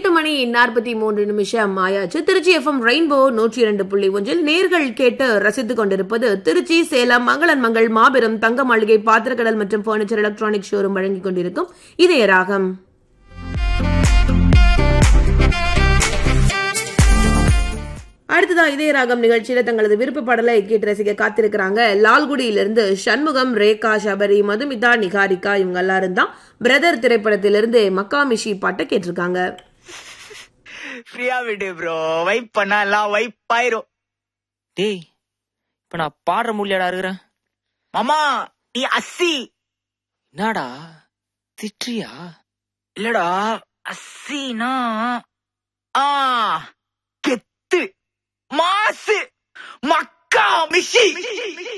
எட்டு மணி நாற்பத்தி மூன்று நிமிஷம் ஆயாச்சு திருச்சி எஃப்எம் ரெயின்போ நூற்றி இரண்டு புள்ளி ஒன்றில் நேர்கள் கேட்டு ரசித்துக் கொண்டிருப்பது திருச்சி சேலம் மங்களன் மங்கள் மாபெரும் தங்க மாளிகை பாத்திரக்கடல் மற்றும் பர்னிச்சர் எலக்ட்ரானிக் ஷோரூம் வழங்கிக் கொண்டிருக்கும் இதய ராகம் அடுத்ததா இதய ராகம் நிகழ்ச்சியில தங்களது விருப்ப பாடலை கேட்டு ரசிக்க காத்திருக்கிறாங்க லால்குடியிலிருந்து சண்முகம் ரேகா சபரி மதுமிதா நிகாரிகா இவங்க எல்லாரும் தான் பிரதர் திரைப்படத்திலிருந்து மக்காமிஷி பாட்டை கேட்டிருக்காங்க ஃப்ரீயா விடு ப்ரோ வைப் பண்ணா எல்லாம் வைப் ஆயிரும் டேய் இப்ப நான் பாடுற முடியாடா இருக்கிறேன் மாமா நீ அஸ்ஸி என்னடா திட்றியா இல்லடா அஸ்ஸினா ஆ கெத்து மாசு மக்கா மிஷி